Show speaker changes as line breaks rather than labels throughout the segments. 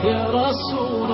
يا رسول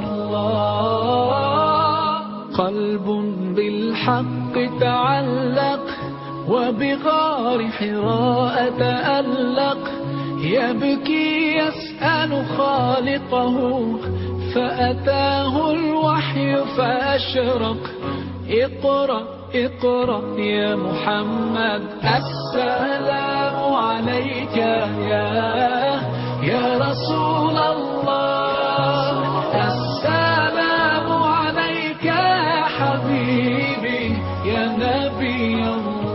الله قلب بالحق تعلق وبغار حراء تألق يبكي يسأل خالقه فأتاه الوحي فأشرق اقرأ اقرأ يا محمد السلام عليك يا يا رسول الله السلام عليك يا حبيبي يا نبي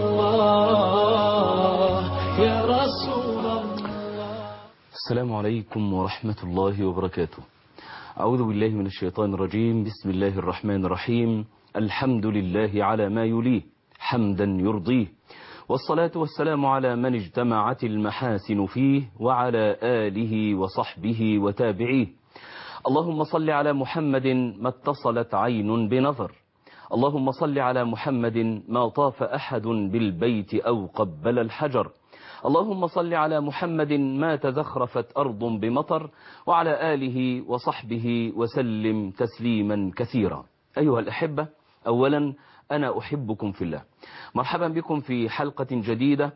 الله يا رسول الله
السلام عليكم ورحمة الله وبركاته أعوذ بالله من الشيطان الرجيم بسم الله الرحمن الرحيم الحمد لله على ما يليه حمدا يرضيه والصلاة والسلام على من اجتمعت المحاسن فيه وعلى آله وصحبه وتابعيه اللهم صل على محمد ما اتصلت عين بنظر اللهم صل على محمد ما طاف أحد بالبيت أو قبل الحجر اللهم صل على محمد ما تزخرفت أرض بمطر وعلى آله وصحبه وسلم تسليما كثيرا أيها الأحبة أولا أنا أحبكم في الله مرحبا بكم في حلقة جديدة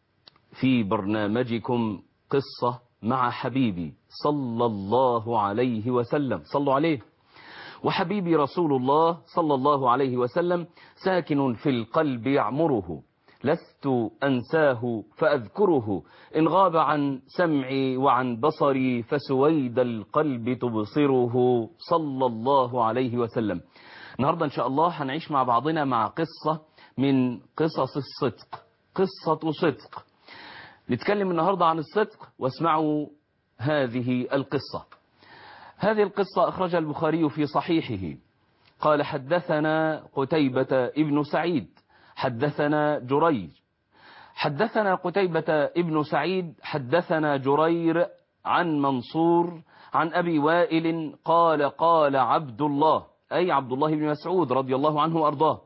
في برنامجكم قصة مع حبيبي صلى الله عليه وسلم صلوا عليه وحبيبي رسول الله صلى الله عليه وسلم ساكن في القلب يعمره لست أنساه فأذكره إن غاب عن سمعي وعن بصري فسويد القلب تبصره صلى الله عليه وسلم النهاردة إن شاء الله هنعيش مع بعضنا مع قصة من قصص الصدق قصة صدق نتكلم النهاردة عن الصدق واسمعوا هذه القصة هذه القصة أخرجها البخاري في صحيحه قال حدثنا قتيبة ابن سعيد حدثنا جريج حدثنا قتيبة ابن سعيد حدثنا جرير عن منصور عن أبي وائل قال قال عبد الله أي عبد الله بن مسعود رضي الله عنه وأرضاه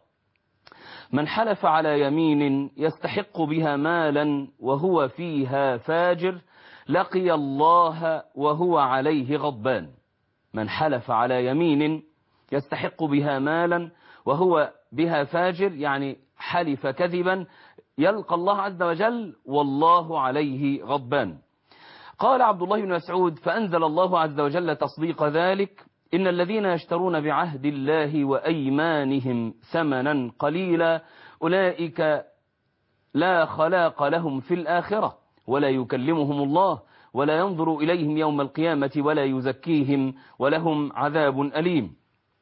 من حلف على يمين يستحق بها مالا وهو فيها فاجر لقي الله وهو عليه غضبان من حلف على يمين يستحق بها مالا وهو بها فاجر يعني حلف كذبا يلقى الله عز وجل والله عليه غضبان قال عبد الله بن مسعود فأنزل الله عز وجل تصديق ذلك إن الذين يشترون بعهد الله وأيمانهم ثمنا قليلا أولئك لا خلاق لهم في الآخرة ولا يكلمهم الله ولا ينظر إليهم يوم القيامة ولا يزكيهم ولهم عذاب أليم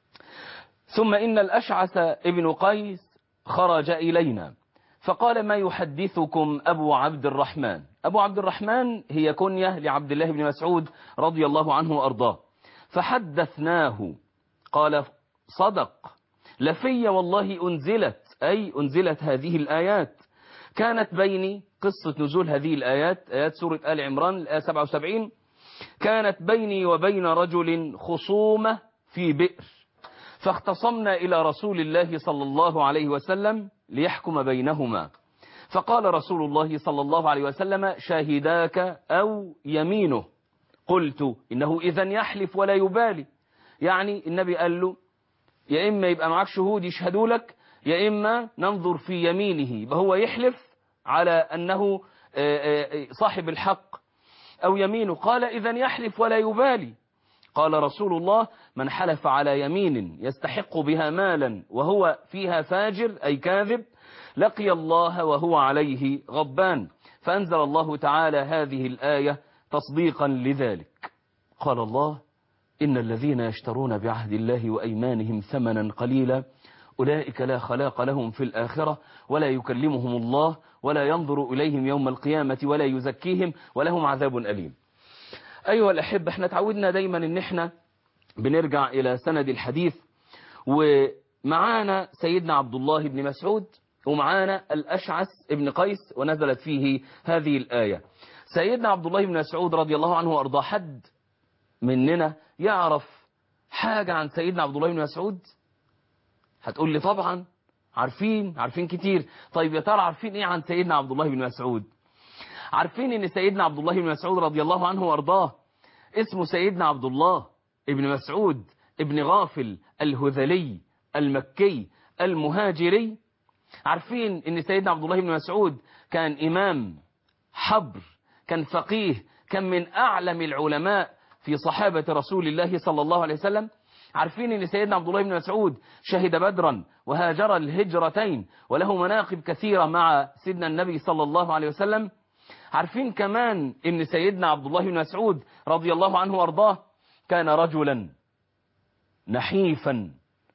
ثم إن الأشعث ابن قيس خرج إلينا فقال ما يحدثكم أبو عبد الرحمن أبو عبد الرحمن هي كنية لعبد الله بن مسعود رضي الله عنه وأرضاه فحدثناه قال صدق لفي والله أنزلت أي أنزلت هذه الآيات كانت بيني قصة نزول هذه الآيات آيات سورة آل عمران الآية 77 كانت بيني وبين رجل خصومة في بئر فاختصمنا إلى رسول الله صلى الله عليه وسلم ليحكم بينهما فقال رسول الله صلى الله عليه وسلم شاهداك أو يمينه قلت إنه إذا يحلف ولا يبالي يعني النبي قال له يا إما يبقى معك شهود يشهدوا لك يا إما ننظر في يمينه يبقى هو يحلف على أنه صاحب الحق أو يمينه قال إذا يحلف ولا يبالي قال رسول الله من حلف على يمين يستحق بها مالا وهو فيها فاجر أي كاذب لقي الله وهو عليه غضبان فأنزل الله تعالى هذه الآية تصديقا لذلك قال الله إن الذين يشترون بعهد الله وأيمانهم ثمنا قليلا أولئك لا خلاق لهم في الآخرة ولا يكلمهم الله ولا ينظر إليهم يوم القيامة ولا يزكيهم ولهم عذاب أليم أيها الأحب احنا تعودنا دايما ان احنا بنرجع إلى سند الحديث ومعانا سيدنا عبد الله بن مسعود ومعانا الأشعث ابن قيس ونزلت فيه هذه الآية سيدنا عبد الله بن مسعود رضي الله عنه وأرضاه حد مننا يعرف حاجة عن سيدنا عبد الله بن مسعود هتقول لي طبعا عارفين عارفين كتير طيب يا ترى عارفين ايه عن سيدنا عبد الله بن مسعود عارفين ان سيدنا عبد الله بن مسعود رضي الله عنه وارضاه اسمه سيدنا عبد الله ابن مسعود ابن غافل الهذلي المكي المهاجري عارفين ان سيدنا عبد الله بن مسعود كان امام حبر كان فقيه كان من اعلم العلماء في صحابة رسول الله صلى الله عليه وسلم عارفين ان سيدنا عبد الله بن مسعود شهد بدرا وهاجر الهجرتين وله مناقب كثيرة مع سيدنا النبي صلى الله عليه وسلم عارفين كمان ان سيدنا عبد الله بن مسعود رضي الله عنه وارضاه كان رجلا نحيفا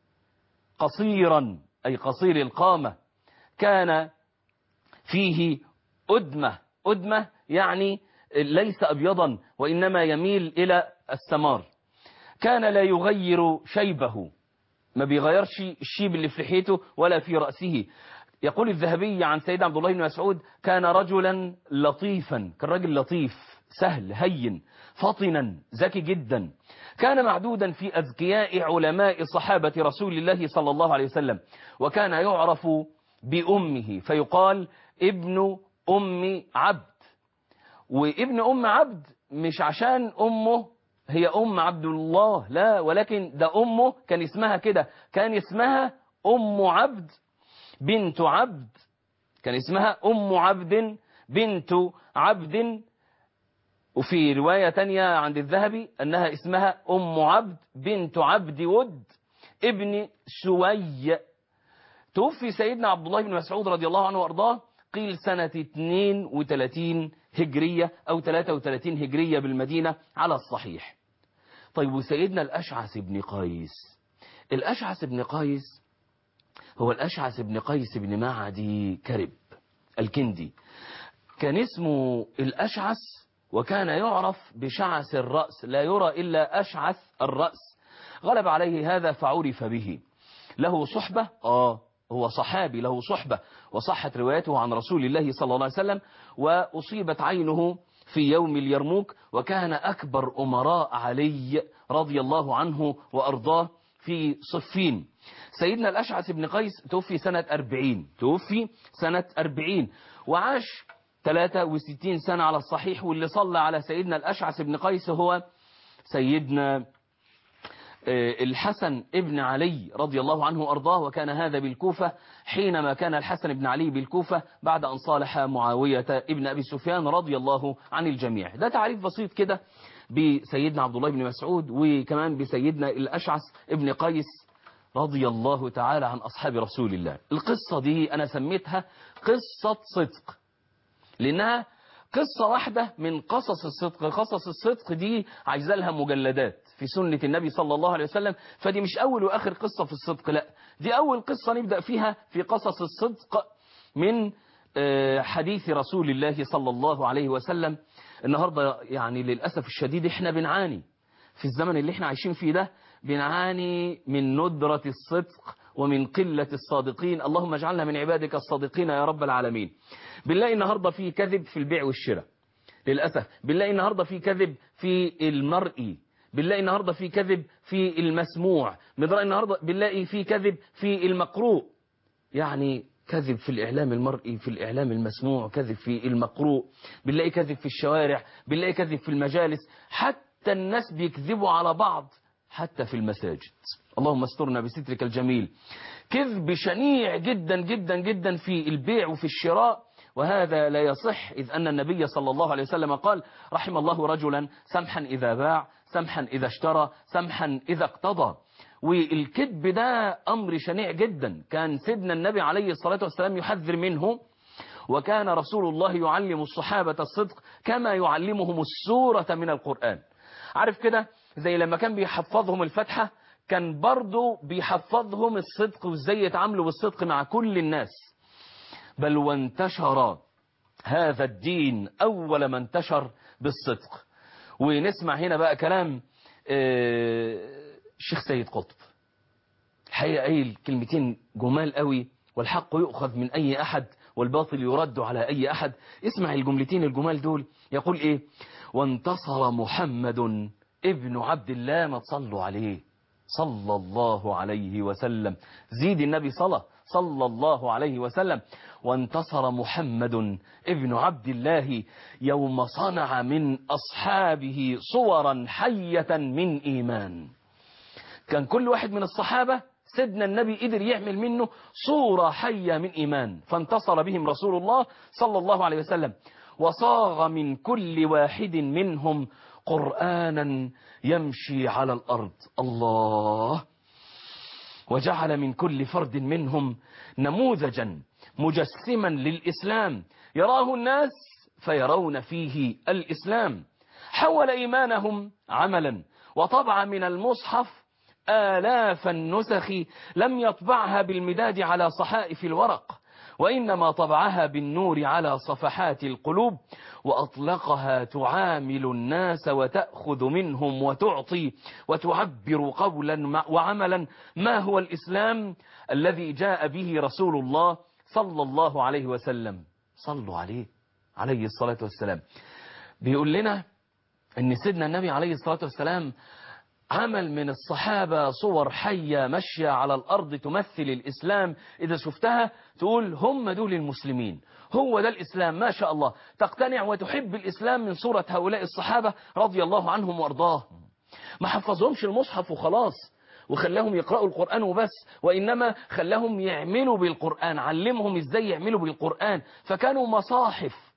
قصيرا أي قصير القامة كان فيه أدمة أدمة يعني ليس أبيضا وإنما يميل إلى السمار كان لا يغير شيبه ما بيغيرش الشيب اللي في لحيته ولا في رأسه يقول الذهبي عن سيدنا عبد الله بن مسعود كان رجلا لطيفا كان رجل لطيف سهل هين فطنا ذكي جدا كان معدودا في أذكياء علماء صحابة رسول الله صلى الله عليه وسلم وكان يعرف بأمه فيقال ابن أم عبد وابن أم عبد مش عشان أمه هي أم عبد الله لا ولكن ده أمه كان اسمها كده كان اسمها أم عبد بنت عبد كان اسمها أم عبد بنت عبد وفي رواية تانية عند الذهبي أنها اسمها أم عبد بنت عبد ود ابن سوي توفي سيدنا عبد الله بن مسعود رضي الله عنه وأرضاه قيل سنة 32 هجرية أو 33 هجرية بالمدينة على الصحيح طيب وسيدنا الأشعث بن قيس الأشعث بن قيس هو الأشعث بن قيس بن معدي كرب الكندي كان اسمه الأشعث وكان يعرف بشعث الرأس لا يرى إلا أشعث الرأس غلب عليه هذا فعرف به له صحبة آه هو صحابي له صحبة وصحت روايته عن رسول الله صلى الله عليه وسلم وأصيبت عينه في يوم اليرموك وكان أكبر أمراء علي رضي الله عنه وأرضاه في صفين سيدنا الأشعث بن قيس توفي سنة أربعين توفي سنة أربعين وعاش 63 سنة على الصحيح واللي صلى على سيدنا الأشعث بن قيس هو سيدنا الحسن ابن علي رضي الله عنه وأرضاه وكان هذا بالكوفة حينما كان الحسن بن علي بالكوفة بعد أن صالح معاوية ابن أبي سفيان رضي الله عن الجميع ده تعريف بسيط كده بسيدنا عبد الله بن مسعود وكمان بسيدنا الأشعث ابن قيس رضي الله تعالى عن أصحاب رسول الله القصة دي أنا سميتها قصة صدق لأنها قصة واحدة من قصص الصدق قصص الصدق دي عايزة لها مجلدات في سنة النبي صلى الله عليه وسلم فدي مش أول وآخر قصة في الصدق لا دي أول قصة نبدأ فيها في قصص الصدق من حديث رسول الله صلى الله عليه وسلم النهاردة يعني للأسف الشديد احنا بنعاني في الزمن اللي احنا عايشين فيه ده بنعاني من ندرة الصدق ومن قلة الصادقين اللهم اجعلنا من عبادك الصادقين يا رب العالمين بنلاقي النهاردة في كذب في البيع والشراء للأسف بنلاقي النهاردة في كذب في المرئي بنلاقي النهاردة في كذب في المسموع بنلاقي النهاردة بنلاقي في كذب في المقروء يعني كذب في الإعلام المرئي في الإعلام المسموع كذب في المقروء بنلاقي كذب في الشوارع بنلاقي كذب في المجالس حتى الناس بيكذبوا على بعض حتى في المساجد اللهم استرنا بسترك الجميل كذب شنيع جدا جدا جدا في البيع وفي الشراء وهذا لا يصح إذ أن النبي صلى الله عليه وسلم قال رحم الله رجلا سمحا إذا باع سمحا إذا اشترى سمحا إذا اقتضى والكذب ده أمر شنيع جدا كان سيدنا النبي عليه الصلاة والسلام يحذر منه وكان رسول الله يعلم الصحابة الصدق كما يعلمهم السورة من القرآن عارف كده زي لما كان بيحفظهم الفتحة كان برضو بيحفظهم الصدق وازاي يتعاملوا بالصدق مع كل الناس بل وانتشر هذا الدين أول ما انتشر بالصدق ونسمع هنا بقى كلام الشيخ سيد قطب الحقيقة قايل كلمتين جمال قوي والحق يؤخذ من أي أحد والباطل يرد على أي أحد اسمع الجملتين الجمال دول يقول إيه وانتصر محمد ابن عبد الله ما تصلوا عليه صلى الله عليه وسلم زيد النبي صلى صلى الله عليه وسلم وانتصر محمد ابن عبد الله يوم صنع من أصحابه صورا حية من إيمان كان كل واحد من الصحابة سيدنا النبي قدر يعمل منه صورة حية من إيمان فانتصر بهم رسول الله صلى الله عليه وسلم وصاغ من كل واحد منهم قرآنا يمشي على الأرض الله وجعل من كل فرد منهم نموذجا مجسما للإسلام يراه الناس فيرون فيه الإسلام حول إيمانهم عملا وطبع من المصحف آلاف النسخ لم يطبعها بالمداد على صحائف الورق وإنما طبعها بالنور على صفحات القلوب وأطلقها تعامل الناس وتأخذ منهم وتعطي وتعبر قولا وعملا ما هو الإسلام الذي جاء به رسول الله صلى الله عليه وسلم صلوا عليه عليه الصلاة والسلام بيقول لنا ان سيدنا النبي عليه الصلاة والسلام عمل من الصحابة صور حية ماشية على الأرض تمثل الإسلام إذا شفتها تقول هم دول المسلمين هو ده الإسلام ما شاء الله تقتنع وتحب الإسلام من صورة هؤلاء الصحابة رضي الله عنهم وارضاهم ما حفظهمش المصحف وخلاص وخلاهم يقرأوا القرآن وبس وإنما خلاهم يعملوا بالقرآن علمهم إزاي يعملوا بالقرآن فكانوا مصاحف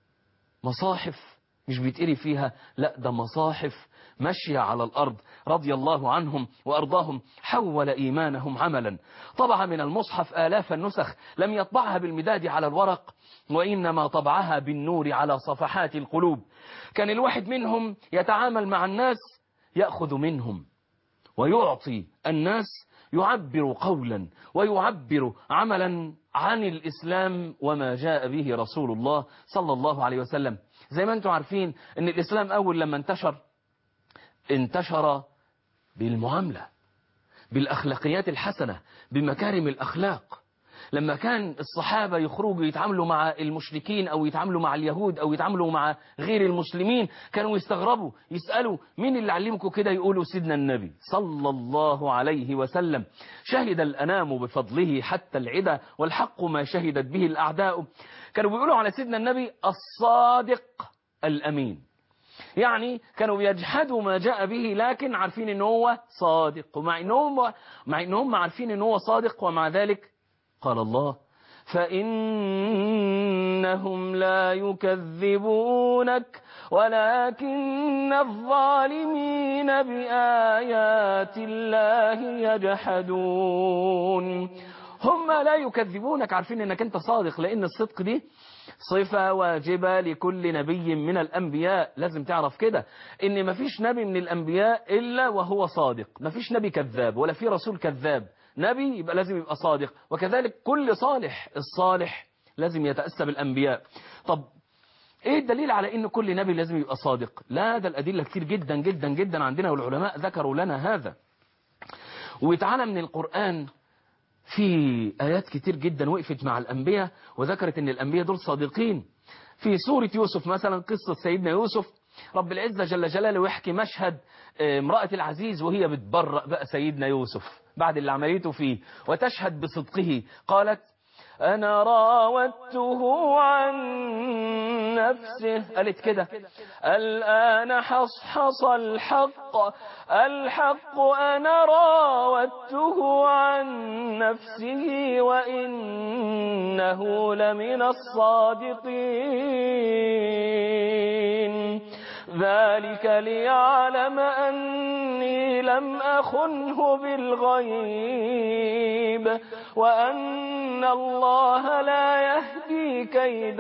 مصاحف مش بيتقري فيها لا ده مصاحف ماشية على الأرض رضي الله عنهم وأرضاهم حول إيمانهم عملا طبع من المصحف آلاف النسخ لم يطبعها بالمداد على الورق وإنما طبعها بالنور على صفحات القلوب كان الواحد منهم يتعامل مع الناس يأخذ منهم ويعطي الناس يعبر قولا ويعبر عملا عن الإسلام وما جاء به رسول الله صلى الله عليه وسلم زي ما انتم عارفين ان الإسلام أول لما انتشر انتشر بالمعاملة بالأخلاقيات الحسنة بمكارم الأخلاق لما كان الصحابة يخرجوا يتعاملوا مع المشركين أو يتعاملوا مع اليهود أو يتعاملوا مع غير المسلمين كانوا يستغربوا يسألوا مين اللي علمكم كده يقولوا سيدنا النبي صلى الله عليه وسلم شهد الأنام بفضله حتى العدا والحق ما شهدت به الأعداء كانوا بيقولوا على سيدنا النبي الصادق الأمين يعني كانوا يجحدوا ما جاء به لكن عارفين ان هو صادق ومع انهم مع انهم عارفين ان هو صادق ومع ذلك قال الله فإنهم لا يكذبونك ولكن الظالمين بآيات الله يجحدون هم لا يكذبونك عارفين انك انت صادق لان الصدق دي صفة واجبة لكل نبي من الأنبياء لازم تعرف كده إن مفيش نبي من الأنبياء إلا وهو صادق مفيش نبي كذاب ولا في رسول كذاب نبي يبقى لازم يبقى صادق وكذلك كل صالح الصالح لازم يتأسى بالأنبياء طب ايه الدليل على ان كل نبي لازم يبقى صادق لا ده الأدلة كتير جدا جدا جدا عندنا والعلماء ذكروا لنا هذا وتعالى من القرآن في آيات كتير جدا وقفت مع الأنبياء وذكرت ان الأنبياء دول صادقين في سورة يوسف مثلا قصة سيدنا يوسف رب العزة جل جلاله يحكي مشهد امرأة العزيز وهي بتبرأ بقى سيدنا يوسف بعد اللي عمليته فيه وتشهد بصدقه قالت أنا راودته عن نفسه قالت كده الآن حصحص الحق الحق أنا راودته عن نفسه وإنه لمن الصادقين ذلك ليعلم أني لم أخنه بالغيب وأن الله لا يهدي كيد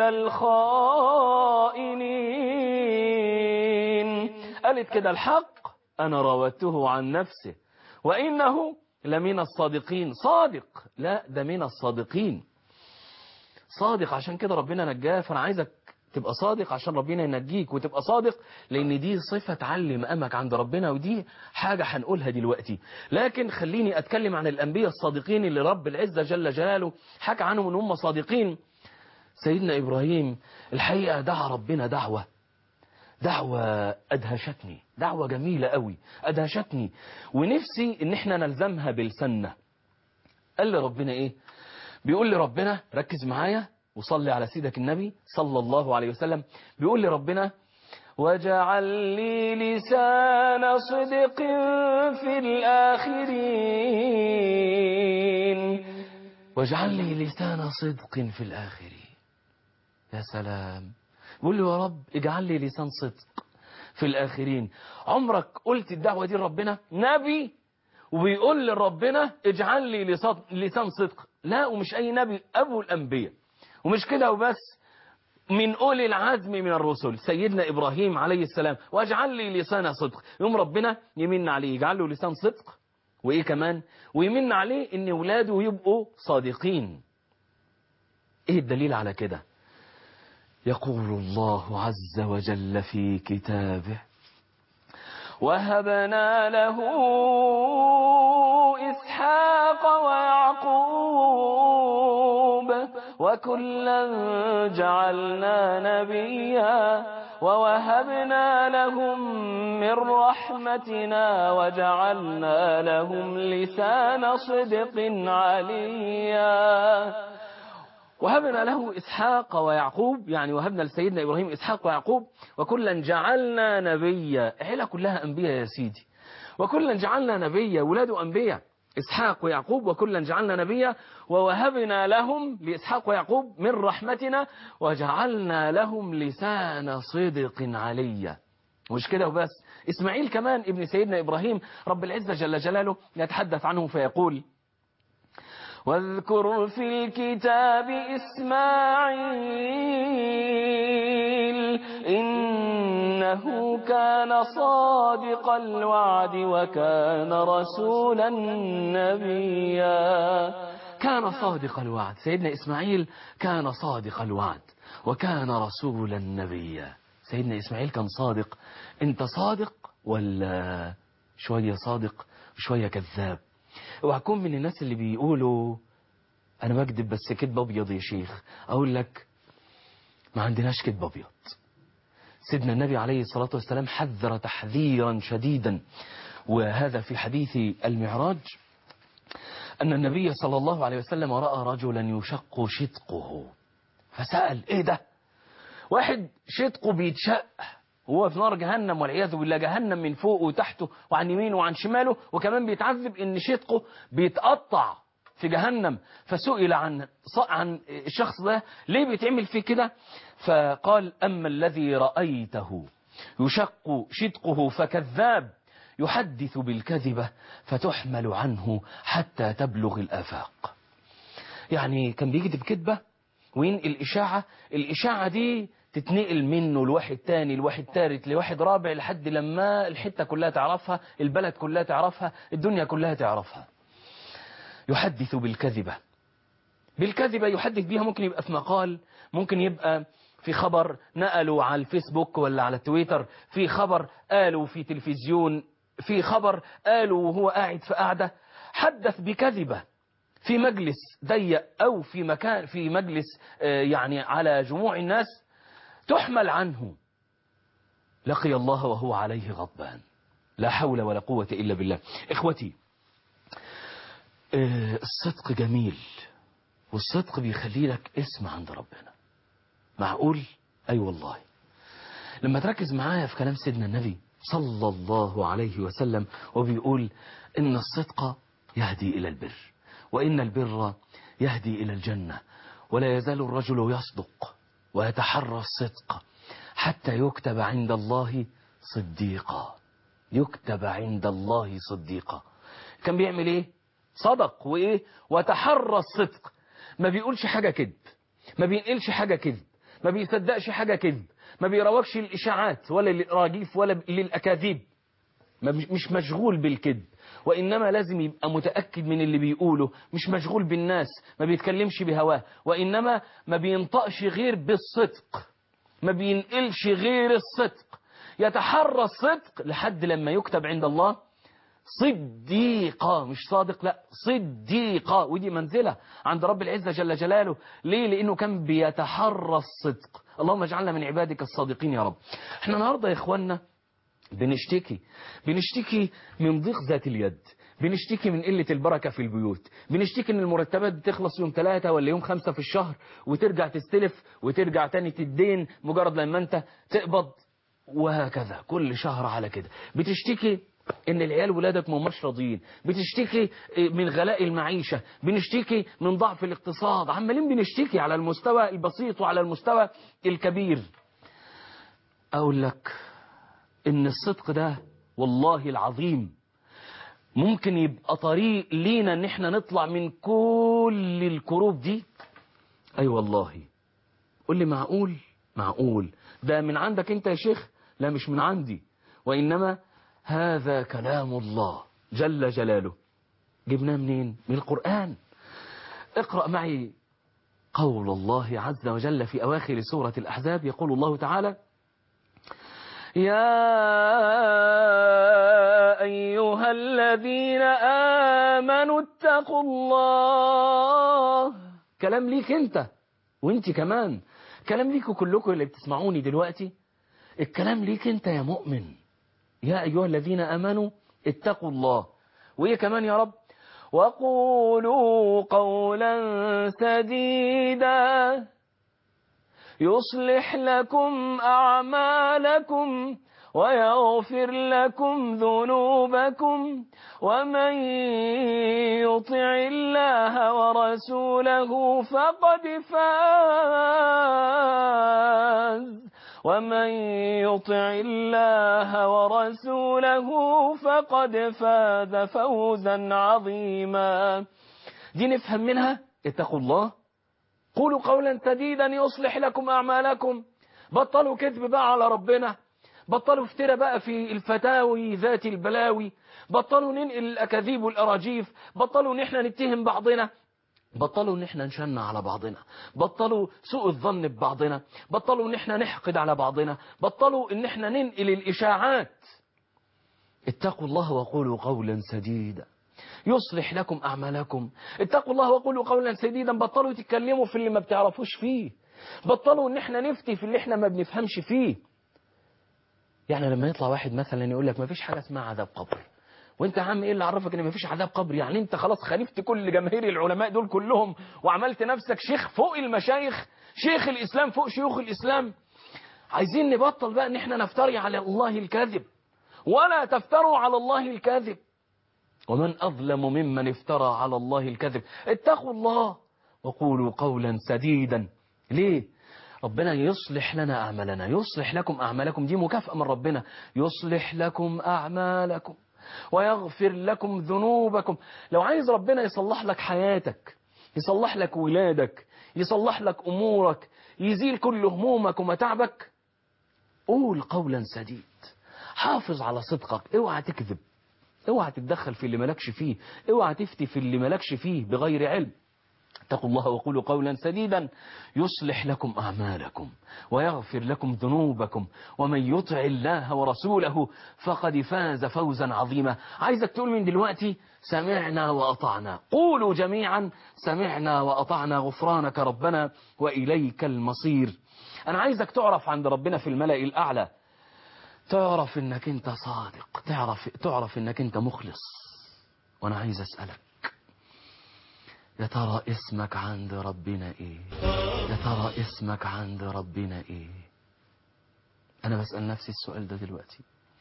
الخائنين قالت كده الحق أنا راودته عن نفسه وإنه لمن الصادقين صادق لا ده من الصادقين صادق عشان كده ربنا نجاه فأنا عايزك تبقى صادق عشان ربنا ينجيك وتبقى صادق لان دي صفة تعلي مقامك عند ربنا ودي حاجة هنقولها دلوقتي لكن خليني اتكلم عن الانبياء الصادقين اللي رب العزة جل جلاله حكى عنهم ان هم صادقين سيدنا ابراهيم الحقيقة دعا ربنا دعوة دعوة ادهشتني دعوة جميلة قوي ادهشتني ونفسي ان احنا نلزمها بلساننا قال لي ربنا ايه بيقول لي ربنا ركز معايا وصلي على سيدك النبي صلى الله عليه وسلم بيقول لي ربنا واجعل لي لسان صدق في الآخرين واجعل لي لسان صدق في الآخرين يا سلام بيقول لي يا رب اجعل لي لسان صدق في الآخرين عمرك قلت الدعوة دي لربنا نبي وبيقول لربنا اجعل لي لسان صدق لا ومش أي نبي أبو الأنبياء ومش كده وبس من أولي العزم من الرسل سيدنا إبراهيم عليه السلام واجعل لي لسان صدق يوم ربنا يمن عليه يجعل له لسان صدق وإيه كمان ويمن عليه إن ولاده يبقوا صادقين إيه الدليل على كده يقول الله عز وجل في كتابه وهبنا له إسحاق ويعقوب وكلا جعلنا نبيا ووهبنا لهم من رحمتنا وجعلنا لهم لسان صدق عليا وهبنا له إسحاق ويعقوب يعني وهبنا لسيدنا إبراهيم إسحاق ويعقوب وكلا جعلنا نبيا عيلة كلها أنبياء يا سيدي وكلا جعلنا نبيا ولاده أنبياء إسحاق ويعقوب وكلا جعلنا نبيا ووهبنا لهم لإسحاق ويعقوب من رحمتنا وجعلنا لهم لسان صدق عليا مش كده وبس إسماعيل كمان ابن سيدنا إبراهيم رب العزة جل جلاله يتحدث عنه فيقول واذكر في الكتاب إسماعيل إنه كان صادق الوعد وكان رسولا نبيا كان صادق الوعد سيدنا إسماعيل كان صادق الوعد وكان رسولا نبيا سيدنا إسماعيل كان صادق انت صادق ولا شوية صادق وشوية كذاب وهكون من الناس اللي بيقولوا انا بكذب بس كذب ابيض يا شيخ اقول لك ما عندناش كذب ابيض سيدنا النبي عليه الصلاة والسلام حذر تحذيرا شديدا وهذا في حديث المعراج أن النبي صلى الله عليه وسلم رأى رجلا يشق شدقه فسأل إيه ده واحد شدقه بيتشق وهو في نار جهنم والعياذ بالله جهنم من فوق وتحته وعن يمينه وعن شماله وكمان بيتعذب ان شدقه بيتقطع في جهنم فسئل عن عن الشخص ده ليه بيتعمل فيه كده فقال اما الذي رايته يشق شدقه فكذاب يحدث بالكذبه فتحمل عنه حتى تبلغ الافاق يعني كان بيكذب كذبه وينقل اشاعه الاشاعه دي تتنقل منه لواحد تاني لواحد تالت لواحد رابع لحد لما الحتة كلها تعرفها البلد كلها تعرفها الدنيا كلها تعرفها يحدث بالكذبة بالكذبة يحدث بيها ممكن يبقى في مقال ممكن يبقى في خبر نقلوا على الفيسبوك ولا على التويتر في خبر قالوا في تلفزيون في خبر قالوا وهو قاعد في قاعدة حدث بكذبة في مجلس ضيق أو في مكان في مجلس يعني على جموع الناس تحمل عنه لقي الله وهو عليه غضبان لا حول ولا قوة إلا بالله إخوتي الصدق جميل والصدق بيخلي لك اسم عند ربنا معقول أي أيوة والله لما تركز معايا في كلام سيدنا النبي صلى الله عليه وسلم وبيقول إن الصدق يهدي إلى البر وإن البر يهدي إلى الجنة ولا يزال الرجل يصدق ويتحرى الصدق حتى يكتب عند الله صديقا يكتب عند الله صديقا كان بيعمل ايه صدق وايه وتحرى الصدق ما بيقولش حاجة كذب ما بينقلش حاجة كذب ما بيصدقش حاجة كذب ما بيروجش الإشاعات ولا للأراجيف ولا للأكاذيب مش مشغول بالكذب وإنما لازم يبقى متأكد من اللي بيقوله مش مشغول بالناس ما بيتكلمش بهواه وإنما ما بينطقش غير بالصدق ما بينقلش غير الصدق يتحرى الصدق لحد لما يكتب عند الله صديقة مش صادق لا صديقة ودي منزلة عند رب العزة جل جلاله ليه لأنه كان بيتحرى الصدق اللهم اجعلنا من عبادك الصادقين يا رب احنا النهاردة يا إخواننا بنشتكي بنشتكي من ضيق ذات اليد بنشتكي من قلة البركة في البيوت بنشتكي ان المرتبات بتخلص يوم ثلاثة ولا يوم خمسة في الشهر وترجع تستلف وترجع تاني تدين مجرد لما انت تقبض وهكذا كل شهر على كده بتشتكي ان العيال ولادك ما هماش راضيين بتشتكي من غلاء المعيشة بنشتكي من ضعف الاقتصاد عمالين بنشتكي على المستوى البسيط وعلى المستوى الكبير اقول لك ان الصدق ده والله العظيم ممكن يبقى طريق لينا ان احنا نطلع من كل الكروب دي اي أيوة والله قول لي معقول معقول ده من عندك انت يا شيخ لا مش من عندي وانما هذا كلام الله جل جلاله جبناه منين من القرآن اقرأ معي قول الله عز وجل في أواخر سورة الأحزاب يقول الله تعالى يا أيها الذين آمنوا اتقوا الله كلام ليك انت وانت كمان كلام ليكوا كلكم اللي بتسمعوني دلوقتي الكلام ليك انت يا مؤمن يا أيها الذين آمنوا اتقوا الله وإيه كمان يا رب وقولوا قولا سديدا يصلح لكم أعمالكم ويغفر لكم ذنوبكم ومن يطع الله ورسوله فقد فاز ومن يطع الله ورسوله فقد فاز فوزا عظيما دي نفهم منها اتقوا الله قولوا قولا سديدا يصلح لكم أعمالكم بطلوا كذب بقى على ربنا بطلوا افترى بقى في الفتاوي ذات البلاوي بطلوا ننقل الأكاذيب والأراجيف بطلوا ان احنا نتهم بعضنا بطلوا ان احنا نشن على بعضنا بطلوا سوء الظن ببعضنا بطلوا ان احنا نحقد على بعضنا بطلوا ان احنا ننقل الاشاعات اتقوا الله وقولوا قولا سديدا يصلح لكم اعمالكم اتقوا الله وقولوا قولا سديدا بطلوا تتكلموا في اللي ما بتعرفوش فيه بطلوا ان احنا نفتي في اللي احنا ما بنفهمش فيه يعني لما يطلع واحد مثلا يقول لك ما فيش حاجه اسمها عذاب قبر وانت يا عم ايه اللي عرفك ان مفيش عذاب قبر يعني انت خلاص خالفت كل جماهير العلماء دول كلهم وعملت نفسك شيخ فوق المشايخ شيخ الاسلام فوق شيوخ الاسلام عايزين نبطل بقى ان احنا نفتري على الله الكاذب ولا تفتروا على الله الكاذب ومن اظلم ممن افترى على الله الكذب اتقوا الله وقولوا قولا سديدا ليه ربنا يصلح لنا أعمالنا يصلح لكم أعمالكم دي مكافأة من ربنا يصلح لكم أعمالكم ويغفر لكم ذنوبكم لو عايز ربنا يصلح لك حياتك يصلح لك ولادك يصلح لك أمورك يزيل كل همومك ومتعبك قول قولا سديد حافظ على صدقك اوعى تكذب اوعى تتدخل في اللي ملكش فيه اوعى تفتي في اللي ملكش فيه بغير علم اتقوا الله وقولوا قولا سديدا يصلح لكم أعمالكم ويغفر لكم ذنوبكم ومن يطع الله ورسوله فقد فاز فوزا عظيما عايزك تقول من دلوقتي سمعنا وأطعنا قولوا جميعا سمعنا وأطعنا غفرانك ربنا وإليك المصير أنا عايزك تعرف عند ربنا في الملأ الأعلى تعرف انك انت صادق تعرف, تعرف انك انت مخلص وانا عايز اسألك يا ترى اسمك عند ربنا ايه يا ترى اسمك عند ربنا ايه انا بسأل نفسي السؤال ده دلوقتي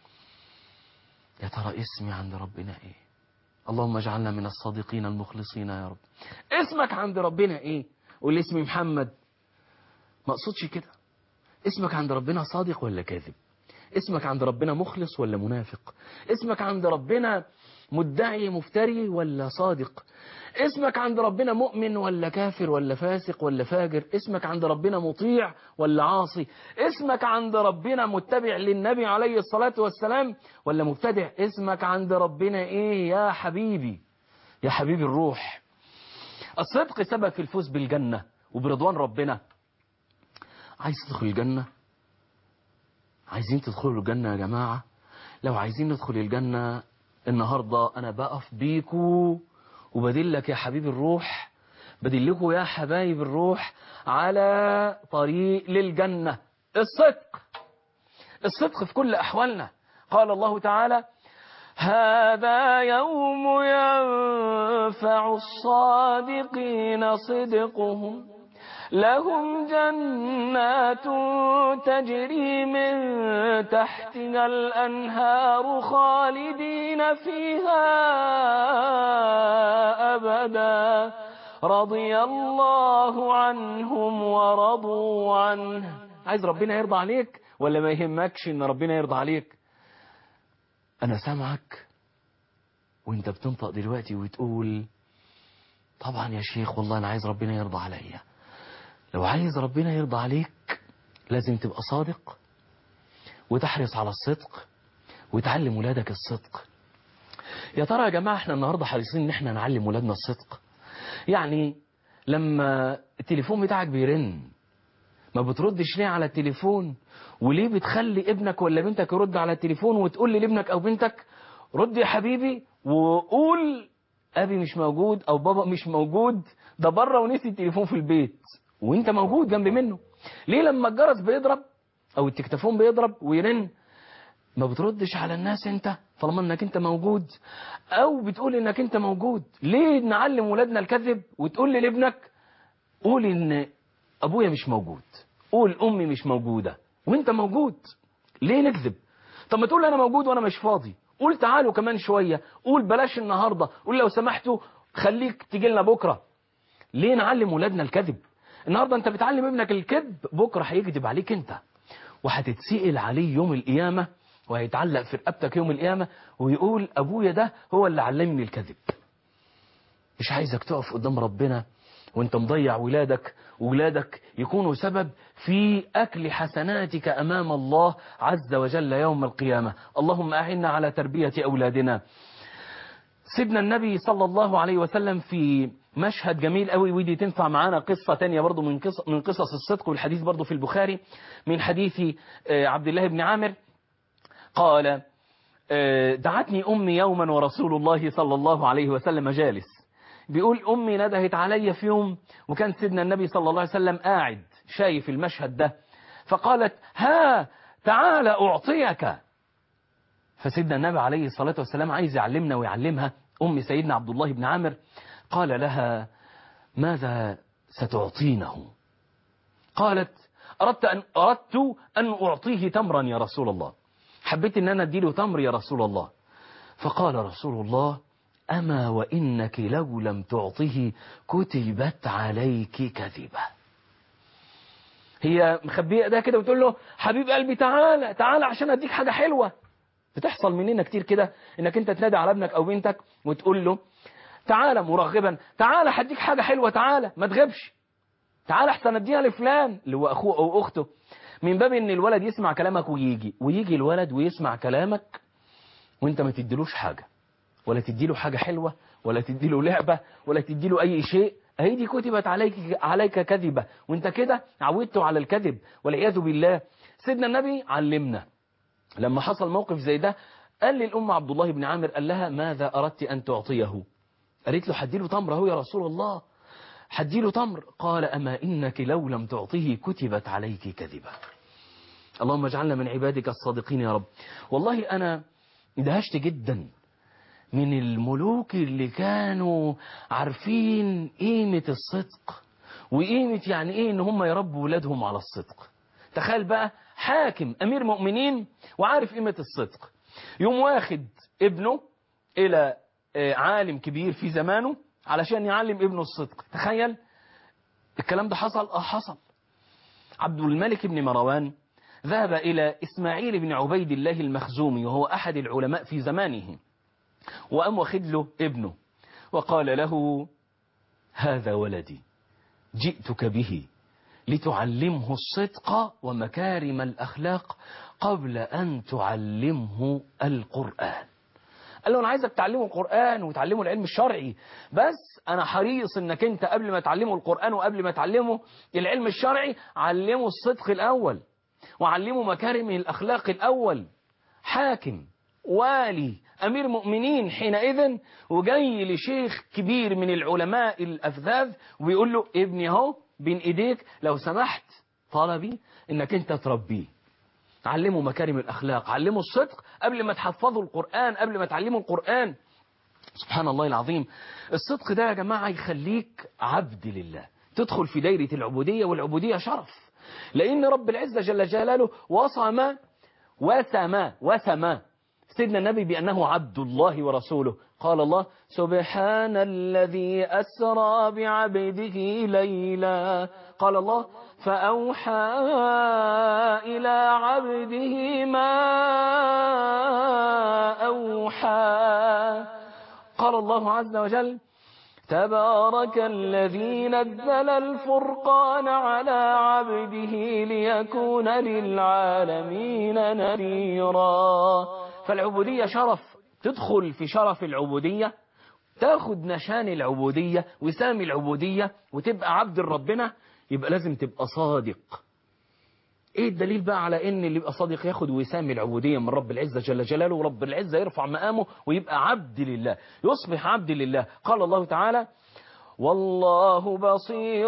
يا ترى اسمي عند ربنا ايه اللهم اجعلنا من الصادقين المخلصين يا رب اسمك عند ربنا ايه قول اسمي محمد ما اقصدش كده اسمك عند ربنا صادق ولا كاذب اسمك عند ربنا مخلص ولا منافق اسمك عند ربنا مدعي مفتري ولا صادق اسمك عند ربنا مؤمن ولا كافر ولا فاسق ولا فاجر اسمك عند ربنا مطيع ولا عاصي اسمك عند ربنا متبع للنبي عليه الصلاة والسلام ولا مبتدع اسمك عند ربنا ايه يا حبيبي يا حبيبي الروح الصدق سبب في الفوز بالجنة وبرضوان ربنا عايز تدخل الجنة عايزين تدخلوا الجنة يا جماعة لو عايزين ندخل الجنة النهاردة أنا بقف بيكو وبدلك يا حبيب الروح بدلكوا يا حبايب الروح على طريق للجنة الصدق الصدق في كل أحوالنا قال الله تعالى هذا يوم ينفع الصادقين صدقهم لهم جنات تجري من تحتها الأنهار خالدين فيها أبدا رضي الله عنهم ورضوا عنه عايز ربنا يرضى عليك ولا ما يهمكش ان ربنا يرضى عليك انا سامعك وانت بتنطق دلوقتي وتقول طبعا يا شيخ والله انا عايز ربنا يرضى عليا لو عايز ربنا يرضى عليك لازم تبقى صادق وتحرص على الصدق وتعلم ولادك الصدق يا ترى يا جماعة احنا النهاردة حريصين ان احنا نعلم ولادنا الصدق يعني لما التليفون بتاعك بيرن ما بتردش ليه على التليفون وليه بتخلي ابنك ولا بنتك يرد على التليفون وتقول لي لابنك او بنتك رد يا حبيبي وقول ابي مش موجود او بابا مش موجود ده بره ونسي التليفون في البيت وانت موجود جنب منه ليه لما الجرس بيضرب او التكتفون بيضرب ويرن ما بتردش على الناس انت طالما انك انت موجود او بتقول انك انت موجود ليه نعلم ولادنا الكذب وتقول لي لابنك قول ان ابويا مش موجود قول امي مش موجوده وانت موجود ليه نكذب طب ما تقول انا موجود وانا مش فاضي قول تعالوا كمان شويه قول بلاش النهارده قول لو سمحتوا خليك تيجي لنا بكره ليه نعلم ولادنا الكذب النهارده انت بتعلم ابنك الكذب بكره هيكذب عليك انت وهتتسئل عليه يوم القيامه وهيتعلق في رقبتك يوم القيامه ويقول ابويا ده هو اللي علمني الكذب مش عايزك تقف قدام ربنا وانت مضيع ولادك وولادك يكونوا سبب في أكل حسناتك أمام الله عز وجل يوم القيامة اللهم أعنا على تربية أولادنا سيدنا النبي صلى الله عليه وسلم في مشهد جميل قوي ودي تنفع معانا قصة تانية برضو من قصص, من قصص الصدق والحديث برضو في البخاري من حديث عبد الله بن عامر قال دعتني أمي يوما ورسول الله صلى الله عليه وسلم جالس بيقول أمي ندهت علي في يوم وكان سيدنا النبي صلى الله عليه وسلم قاعد شايف المشهد ده فقالت ها تعال أعطيك فسيدنا النبي عليه الصلاة والسلام عايز يعلمنا ويعلمها أم سيدنا عبد الله بن عامر قال لها ماذا ستعطينه قالت أردت أن, أردت أن أعطيه تمرا يا رسول الله حبيت أن أنا أديله تمر يا رسول الله فقال رسول الله أما وإنك لو لم تعطه كتبت عليك كذبة هي مخبية ده كده بتقول له حبيب قلبي تعالى تعالى عشان أديك حاجة حلوة بتحصل مننا كتير كده انك انت تنادي على ابنك او بنتك وتقول له تعالى مرغبا تعالى هديك حاجة حلوة تعالى ما تغيبش تعالى احسن اديها لفلان اللي هو اخوه او اخته من باب ان الولد يسمع كلامك ويجي ويجي الولد ويسمع كلامك وانت ما تديلوش حاجة ولا تديله حاجة حلوة ولا تديله لعبة ولا تديله اي شيء اهي دي كتبت عليك عليك كذبة وانت كده عودته على الكذب والعياذ بالله سيدنا النبي علمنا لما حصل موقف زي ده قال للأم عبد الله بن عامر قال لها ماذا أردت أن تعطيه قالت له حديله تمر هو يا رسول الله حديله تمر قال أما إنك لو لم تعطيه كتبت عليك كذبة اللهم اجعلنا من عبادك الصادقين يا رب والله أنا اندهشت جدا من الملوك اللي كانوا عارفين قيمة الصدق وقيمة يعني ايه ان هم يربوا ولادهم على الصدق تخيل بقى حاكم امير مؤمنين وعارف قيمة الصدق يوم واخد ابنه الى عالم كبير في زمانه علشان يعلم ابنه الصدق تخيل الكلام ده حصل اه حصل عبد الملك بن مروان ذهب إلى إسماعيل بن عبيد الله المخزومي وهو أحد العلماء في زمانه وأم واخد له ابنه وقال له هذا ولدي جئتك به لتعلمه الصدق ومكارم الأخلاق قبل أن تعلمه القرآن قال له أنا عايزك تعلمه القرآن وتعلمه العلم الشرعي بس أنا حريص أنك أنت قبل ما تعلمه القرآن وقبل ما تعلمه العلم الشرعي علمه الصدق الأول وعلمه مكارم الأخلاق الأول حاكم والي أمير مؤمنين حينئذ وجاي لشيخ كبير من العلماء الأفذاذ ويقول له ابني اهو بين ايديك لو سمحت طلبي انك انت تربيه علموا مكارم الأخلاق علموا الصدق قبل ما تحفظوا القرآن قبل ما تعلموا القرآن سبحان الله العظيم الصدق ده يا جماعة يخليك عبد لله تدخل في دايرة العبودية والعبودية شرف لأن رب العزة جل جلاله وصم وسما وسما سيدنا النبي بأنه عبد الله ورسوله قال الله سبحان الذي أسرى بعبده ليلا قال الله فأوحى إلى عبده ما أوحى قال الله عز وجل تبارك الذي نزل الفرقان على عبده ليكون للعالمين نذيرا فالعبودية شرف تدخل في شرف العبودية تاخد نشان العبودية وسام العبودية وتبقى عبد ربنا يبقى لازم تبقى صادق ايه الدليل بقى على ان اللي يبقى صادق ياخد وسام العبودية من رب العزة جل جلاله ورب العزة يرفع مقامه ويبقى عبد لله يصبح عبد لله قال الله تعالى والله بصير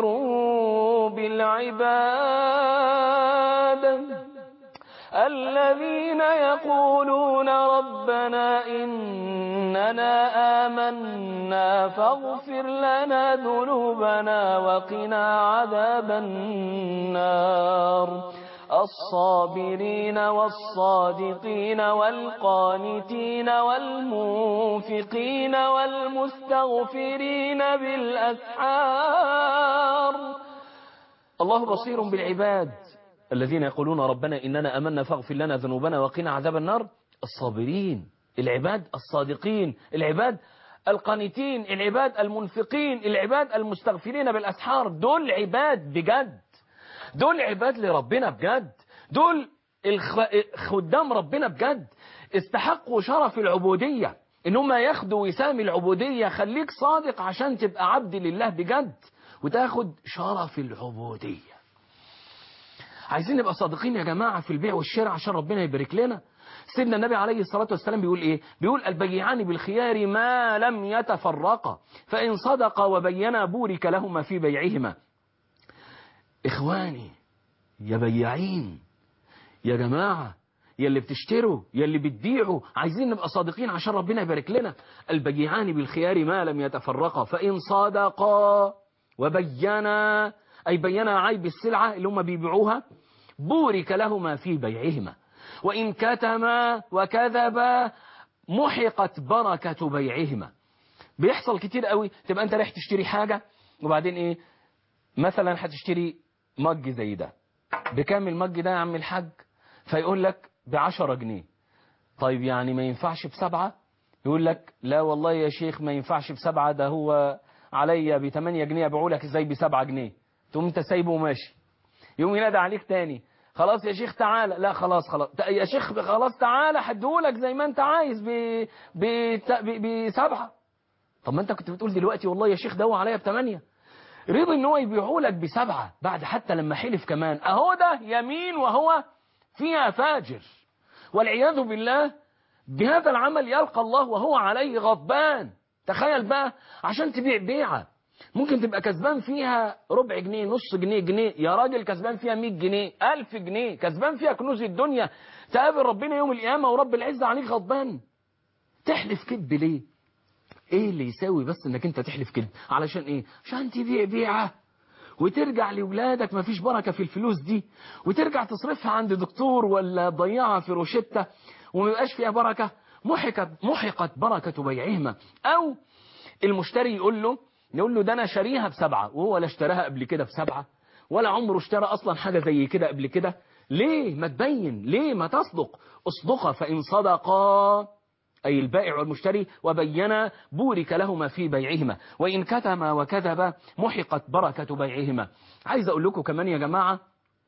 بالعباد الذين يقولون ربنا إننا آمنا فاغفر لنا ذنوبنا وقنا عذاب النار الصابرين والصادقين والقانتين والمنفقين والمستغفرين بالأسحار الله بصير بالعباد الذين يقولون ربنا إننا أمنا فاغفر لنا ذنوبنا وقنا عذاب النار الصابرين العباد الصادقين العباد القانتين العباد المنفقين العباد المستغفرين بالأسحار دول عباد بجد دول عباد لربنا بجد دول خدام ربنا بجد استحقوا شرف العبودية ان هم ياخدوا وسام العبودية خليك صادق عشان تبقى عبد لله بجد وتاخد شرف العبودية عايزين نبقى صادقين يا جماعة في البيع والشراء عشان ربنا يبارك لنا سيدنا النبي عليه الصلاة والسلام بيقول ايه بيقول البيعان بالخيار ما لم يتفرقا فإن صدقا وبينا بورك لهما في بيعهما إخواني يا بياعين يا جماعة يا اللي بتشتروا يا اللي بتبيعوا عايزين نبقى صادقين عشان ربنا يبارك لنا البيعان بالخيار ما لم يتفرقا فإن صدقا وبينا أي بينا عيب السلعة اللي هم بيبيعوها بورك لهما في بيعهما وإن كتما وكذبا محقت بركة بيعهما بيحصل كتير قوي تبقى انت رايح تشتري حاجة وبعدين ايه مثلا هتشتري مج زي ده بكام المج ده يا عم الحاج فيقول لك بعشرة جنيه طيب يعني ما ينفعش بسبعة يقول لك لا والله يا شيخ ما ينفعش بسبعة ده هو عليا بثمانية جنيه ابيعه لك ازاي بسبعة جنيه تقوم انت سايبه وماشي يقوم ينادى عليك تاني خلاص يا شيخ تعالى لا خلاص خلاص يا شيخ خلاص تعالى هديهولك زي ما انت عايز ب... ب... ب... بسبعة طب ما انت كنت بتقول دلوقتي والله يا شيخ ده هو عليا بثمانية رضي ان هو يبيعه لك بسبعة بعد حتى لما حلف كمان اهو ده يمين وهو فيها فاجر والعياذ بالله بهذا العمل يلقى الله وهو عليه غضبان تخيل بقى عشان تبيع بيعة ممكن تبقى كسبان فيها ربع جنيه نص جنيه جنيه يا راجل كسبان فيها 100 جنيه 1000 جنيه كسبان فيها كنوز الدنيا تقابل ربنا يوم القيامة ورب العزة عليك غضبان تحلف كذب ليه ايه اللي يساوي بس انك انت تحلف كذب علشان ايه عشان تبيع بيعة وترجع لولادك مفيش بركة في الفلوس دي وترجع تصرفها عند دكتور ولا تضيعها في روشتة وما يبقاش فيها بركة محقت, محقت بركة بيعهما او المشتري يقول له يقول له ده انا شاريها بسبعة وهو لا اشتراها قبل كده بسبعة ولا عمره اشترى اصلا حاجة زي كده قبل كده ليه ما تبين ليه ما تصدق اصدق فإن صدقا أي البائع والمشتري وبينا بورك لهما في بيعهما وإن كتما وكذبا محقت بركة بيعهما عايز أقول لكم كمان يا جماعة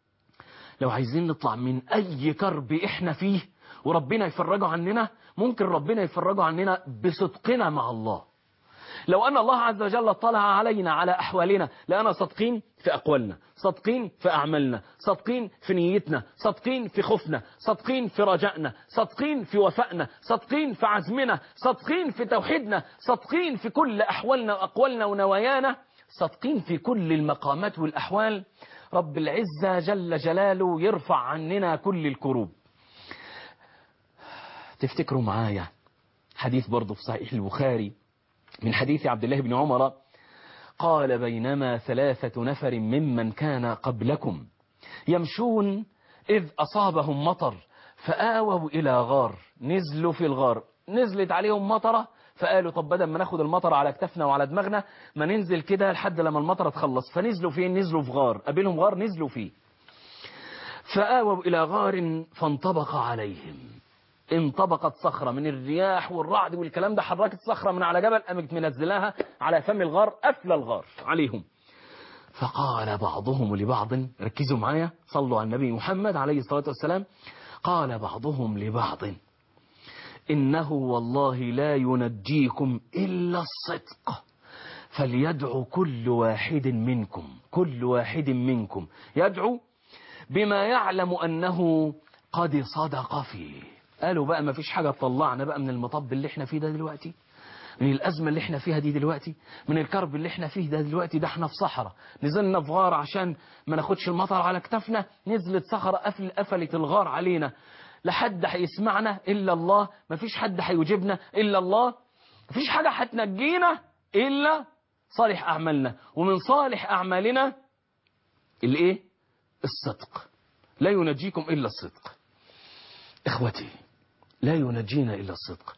لو عايزين نطلع من أي كرب إحنا فيه وربنا يفرجه عننا ممكن ربنا يفرجه عننا بصدقنا مع الله لو أن الله عز وجل اطلع علينا على أحوالنا لأنا صادقين في أقوالنا صادقين في أعمالنا صادقين في نيتنا صادقين في خوفنا صادقين في رجائنا صادقين في وفائنا صادقين في عزمنا صادقين في توحيدنا صادقين في كل أحوالنا وأقوالنا ونوايانا صادقين في كل المقامات والأحوال رب العزة جل جلاله يرفع عننا كل الكروب تفتكروا معايا حديث برضه في صحيح البخاري من حديث عبد الله بن عمر قال بينما ثلاثة نفر ممن كان قبلكم يمشون إذ أصابهم مطر فآووا إلى غار نزلوا في الغار نزلت عليهم مطرة فقالوا طب بدل ما ناخد المطر على كتفنا وعلى دماغنا ما ننزل كده لحد لما المطرة تخلص فنزلوا فين نزلوا في غار قابلهم غار نزلوا فيه فآووا إلى غار فانطبق عليهم انطبقت صخرة من الرياح والرعد والكلام ده حركت صخرة من على جبل قامت منزلاها على فم الغار قفل الغار عليهم فقال بعضهم لبعض ركزوا معايا صلوا على النبي محمد عليه الصلاة والسلام قال بعضهم لبعض إنه والله لا ينجيكم إلا الصدق فليدعو كل واحد منكم كل واحد منكم يدعو بما يعلم أنه قد صدق فيه قالوا بقى ما فيش حاجة تطلعنا بقى من المطب اللي احنا فيه ده دلوقتي من الأزمة اللي احنا فيها دي دلوقتي من الكرب اللي احنا فيه ده دلوقتي ده احنا في صحراء نزلنا في غار عشان ما ناخدش المطر على كتفنا نزلت صخرة قفل قفلت الغار علينا لا حد هيسمعنا إلا الله ما فيش حد هيجيبنا إلا الله ما فيش حاجة هتنجينا إلا صالح أعمالنا ومن صالح أعمالنا الإيه الصدق لا ينجيكم إلا الصدق إخوتي لا ينجينا إلا الصدق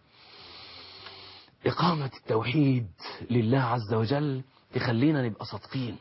إقامة التوحيد لله عز وجل تخلينا نبقى صادقين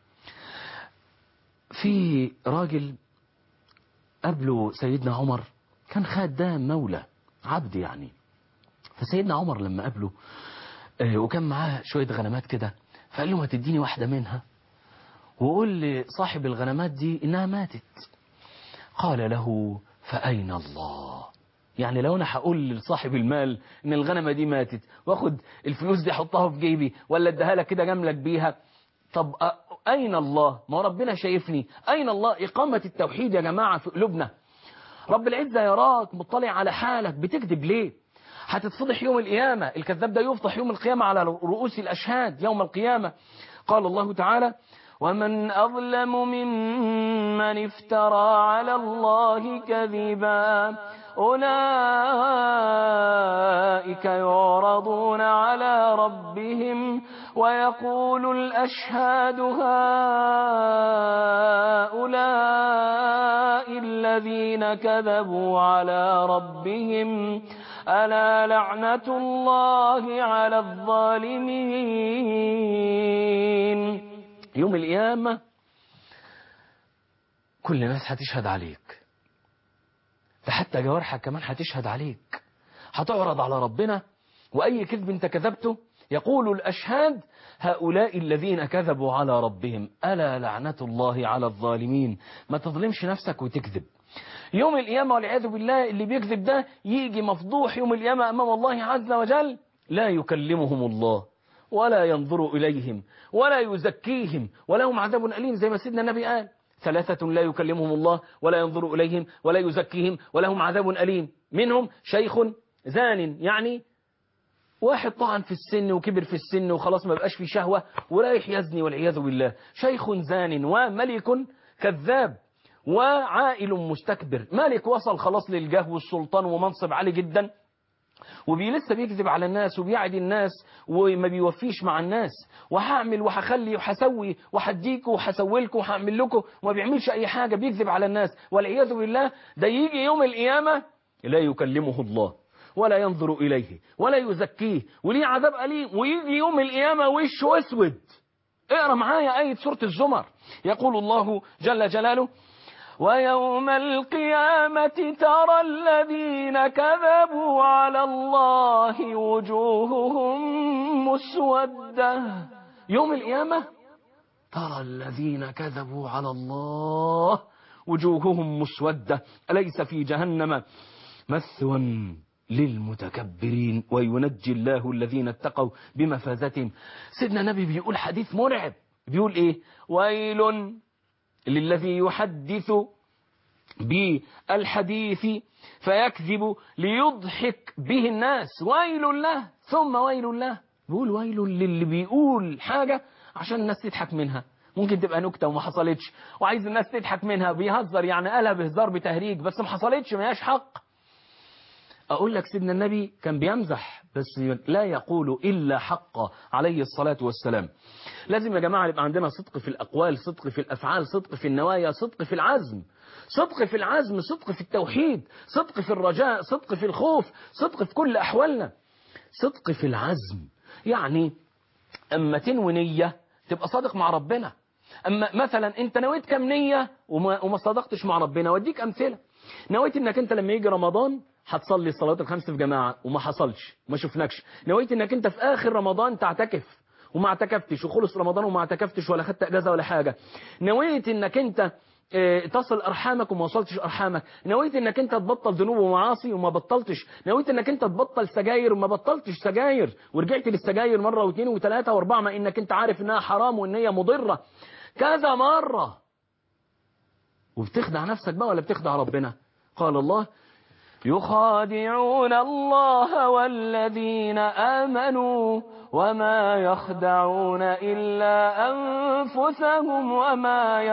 في راجل قبله سيدنا عمر كان خدام مولى عبد يعني فسيدنا عمر لما قابله آه، وكان معاه شوية غنمات كده فقال له ما تديني واحدة منها وقول لصاحب الغنمات دي إنها ماتت قال له فأين الله يعني لو أنا هقول لصاحب المال إن الغنمة دي ماتت واخد الفلوس دي أحطها في جيبي ولا اديها لك كده جملك بيها طب أ- أين الله ما هو ربنا شايفني أين الله إقامة التوحيد يا جماعة في قلوبنا رب العزة يراك مطلع على حالك بتكذب ليه هتتفضح يوم القيامة الكذاب ده يفضح يوم القيامة على رؤوس الأشهاد يوم القيامة قال الله تعالى ومن أظلم ممن افترى على الله كذبا أولئك يعرضون على ربهم ويقول الأشهاد هؤلاء الذين كذبوا على ربهم ألا لعنة الله على الظالمين يوم القيامة كل الناس هتشهد عليك ده حتى جوارحك كمان هتشهد عليك هتعرض على ربنا وأي كذب انت كذبته يقول الأشهاد هؤلاء الذين كذبوا على ربهم ألا لعنة الله على الظالمين ما تظلمش نفسك وتكذب يوم القيامة والعياذ بالله اللي بيكذب ده يجي مفضوح يوم القيامة أمام الله عز وجل لا يكلمهم الله ولا ينظر إليهم ولا يزكيهم ولهم عذاب أليم زي ما سيدنا النبي قال ثلاثة لا يكلمهم الله ولا ينظر إليهم ولا يزكيهم ولهم عذاب أليم منهم شيخ زان يعني واحد طعن في السن وكبر في السن وخلاص ما بقاش في شهوة ورايح يزني والعياذ بالله شيخ زان وملك كذاب وعائل مستكبر مالك وصل خلاص للجاه والسلطان ومنصب عالي جدا وبي لسه بيكذب على الناس وبيعدي الناس وما بيوفيش مع الناس وهعمل وهخلي وهسوي وهديكوا وهسوي لكم وهعمل لكم وما بيعملش اي حاجه بيكذب على الناس والعياذ بالله ده يجي يوم القيامه لا يكلمه الله ولا ينظر اليه ولا يزكيه وليه عذاب اليم ويجي يوم القيامه وشه اسود اقرا معايا ايه سوره الزمر يقول الله جل جلاله ويوم القيامة ترى الذين كذبوا على الله وجوههم مسودة يوم القيامة ترى الذين كذبوا على الله وجوههم مسودة أليس في جهنم مثوى للمتكبرين وينجي الله الذين اتقوا بمفازتهم سيدنا النبي بيقول حديث مرعب بيقول ايه ويل للذي يحدث بالحديث فيكذب ليضحك به الناس ويل له ثم ويل له بيقول ويل للي بيقول حاجة عشان الناس تضحك منها ممكن تبقى نكتة وما حصلتش وعايز الناس تضحك منها بيهزر يعني قالها بهزار بتهريج بس ما حصلتش ما هياش حق أقول لك سيدنا النبي كان بيمزح بس لا يقول إلا حق عليه الصلاة والسلام لازم يا جماعة يبقى عندنا صدق في الأقوال صدق في الأفعال صدق في النوايا صدق في العزم صدق في العزم صدق في التوحيد صدق في الرجاء صدق في الخوف صدق في كل أحوالنا صدق في العزم يعني أما تنوي نية تبقى صادق مع ربنا أما مثلا أنت نويت كم نية وما, وما صدقتش مع ربنا واديك أمثلة نويت انك انت لما يجي رمضان هتصلي الصلوات الخمس في جماعة وما حصلش ما شفناكش نويت انك انت في اخر رمضان تعتكف وما اعتكفتش وخلص رمضان وما اعتكفتش ولا خدت اجازة ولا حاجة نويت انك انت اه تصل ارحامك وما وصلتش ارحامك نويت انك انت تبطل ذنوب ومعاصي وما بطلتش نويت انك انت تبطل سجاير وما بطلتش سجاير ورجعت للسجاير مرة واثنين وثلاثة واربعة مع انك انت عارف انها حرام وان هي مضرة كذا مرة وبتخدع نفسك بقى ولا بتخدع ربنا قال الله يخادعون الله والذين آمنوا وما يخدعون إلا أنفسهم وما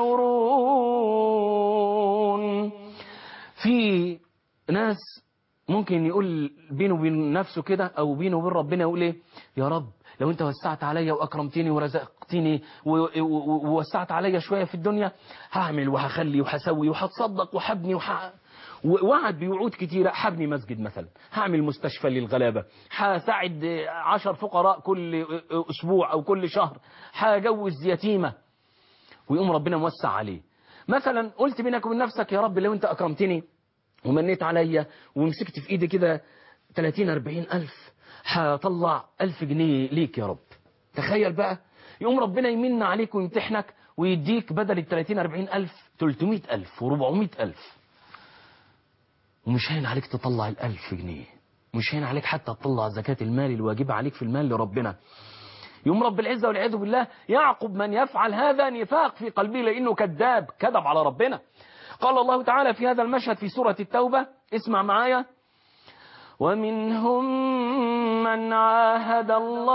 يشعرون في ناس ممكن يقول بينه وبين نفسه كده أو بينه وبين ربنا يقول إيه يا رب لو انت وسعت عليا واكرمتني ورزقتني ووسعت عليا شوية في الدنيا هعمل وهخلي وهسوي وهتصدق وهبني وح... ووعد بوعود كتيرة هبني مسجد مثلا هعمل مستشفى للغلابة هساعد عشر فقراء كل أسبوع أو كل شهر هجوز يتيمة ويقوم ربنا موسع عليه مثلا قلت بينك وبين نفسك يا رب لو انت أكرمتني ومنيت عليا ومسكت في ايدي كده 30 40 ألف هطلع ألف جنيه ليك يا رب تخيل بقى يقوم ربنا يمن عليك ويمتحنك ويديك بدل ال 30 40 ألف 300 ألف و400 ألف ومش هين عليك تطلع الألف جنيه مش هين عليك حتى تطلع زكاة المال الواجبة عليك في المال لربنا يوم رب العزة والعياذ بالله يعقب من يفعل هذا نفاق في قلبه لأنه كذاب كذب على ربنا قال الله تعالى في هذا المشهد في سورة التوبة اسمع معايا ومنهم من عاهد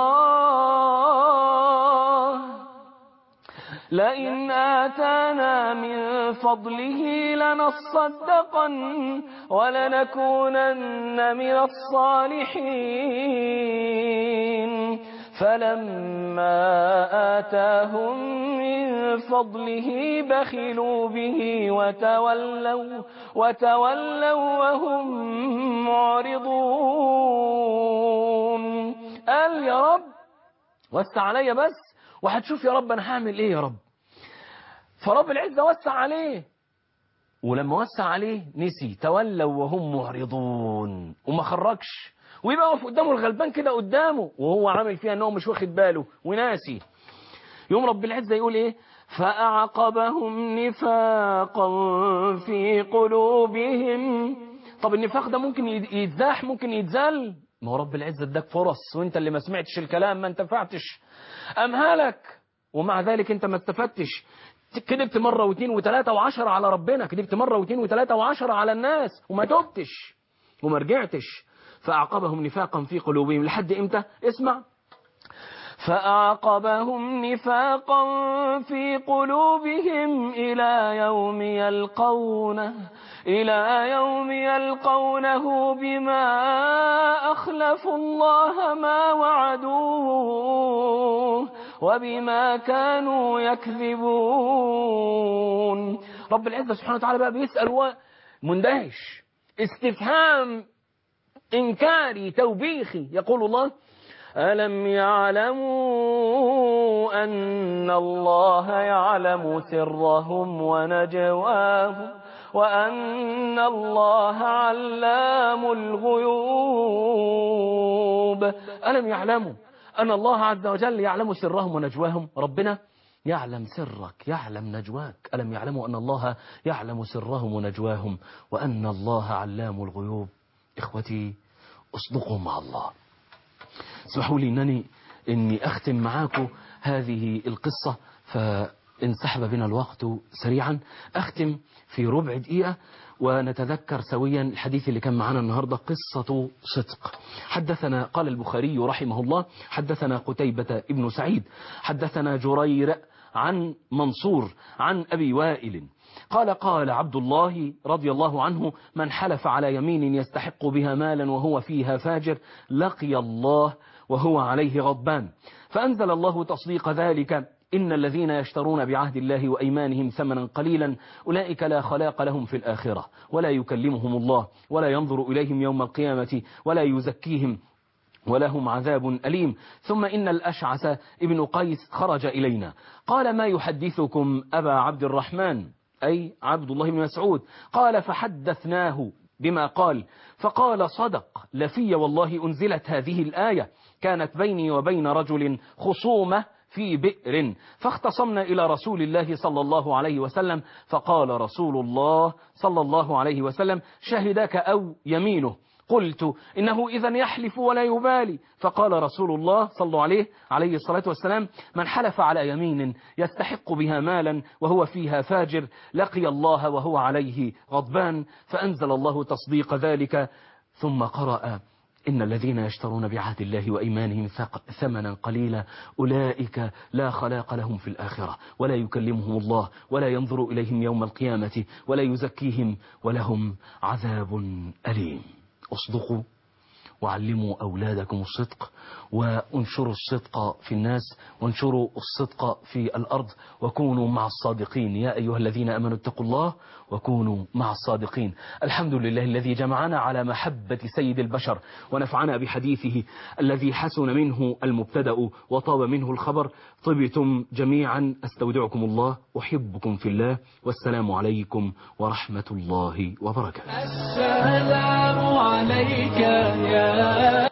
الله لئن آتانا من فضله لنصدقن ولنكونن من الصالحين فلما آتاهم من فضله بخلوا به وتولوا وتولوا وهم معرضون قال يا رب وسع عليا بس وهتشوف يا رب انا هعمل ايه يا رب فرب العزة وسع عليه ولما وسع عليه نسي تولوا وهم معرضون وما خرجش ويبقى واقف قدامه الغلبان كده قدامه وهو عامل فيها ان هو مش واخد باله وناسي يوم رب العزة يقول ايه فأعقبهم نفاقا في قلوبهم طب النفاق ده ممكن يتزاح ممكن يتزال ما هو رب العزة اداك فرص وانت اللي ما سمعتش الكلام ما انتفعتش امهالك ومع ذلك انت ما استفدتش كذبت مرة واثنين وثلاثة وعشرة على ربنا كذبت مرة واثنين وثلاثة وعشرة على الناس وما تبتش وما رجعتش فأعقبهم نفاقا في قلوبهم لحد امتى اسمع فأعقبهم نفاقا في قلوبهم إلى يوم يلقونه إلى يوم يلقونه بما أخلفوا الله ما وعدوه وبما كانوا يكذبون رب العزة سبحانه وتعالى بقى بيسأل هو مندهش استفهام إنكاري توبيخي يقول الله ألم يعلموا أن الله يعلم سرهم ونجواهم وأن الله علام الغيوب ألم يعلموا أن الله عز وجل يعلم سرهم ونجواهم ربنا يعلم سرك يعلم نجواك ألم يعلموا أن الله يعلم سرهم ونجواهم وأن الله علام الغيوب إخوتي اصدقوا مع الله اسمحوا لي أنني أني أختم معاكم هذه القصة فانسحب بنا الوقت سريعا أختم في ربع دقيقة ونتذكر سويا الحديث اللي كان معنا النهاردة قصة صدق حدثنا قال البخاري رحمه الله حدثنا قتيبة ابن سعيد حدثنا جرير عن منصور عن أبي وائل قال قال عبد الله رضي الله عنه من حلف على يمين يستحق بها مالا وهو فيها فاجر لقي الله وهو عليه غضبان فأنزل الله تصديق ذلك إن الذين يشترون بعهد الله وأيمانهم ثمنا قليلا أولئك لا خلاق لهم في الآخرة ولا يكلمهم الله ولا ينظر إليهم يوم القيامة ولا يزكيهم ولهم عذاب أليم ثم إن الأشعث ابن قيس خرج إلينا قال ما يحدثكم أبا عبد الرحمن أي عبد الله بن مسعود قال فحدثناه بما قال فقال صدق لفي والله أنزلت هذه الآية كانت بيني وبين رجل خصومة في بئر فاختصمنا إلى رسول الله صلى الله عليه وسلم فقال رسول الله صلى الله عليه وسلم شهدك أو يمينه قلت إنه إذا يحلف ولا يبالي فقال رسول الله صلى الله عليه عليه الصلاة والسلام من حلف على يمين يستحق بها مالا وهو فيها فاجر لقي الله وهو عليه غضبان فأنزل الله تصديق ذلك ثم قرأ إن الذين يشترون بعهد الله وإيمانهم ثمنا قليلا أولئك لا خلاق لهم في الآخرة ولا يكلمهم الله ولا ينظر إليهم يوم القيامة ولا يزكيهم ولهم عذاب أليم اصدقوا وعلموا أولادكم الصدق وانشروا الصدق في الناس وانشروا الصدق في الأرض وكونوا مع الصادقين يا أيها الذين أمنوا اتقوا الله وكونوا مع الصادقين الحمد لله الذي جمعنا على محبة سيد البشر ونفعنا بحديثه الذي حسن منه المبتدأ وطاب منه الخبر طبتم جميعا أستودعكم الله أحبكم في الله والسلام عليكم ورحمة الله وبركاته
السلام عليك يا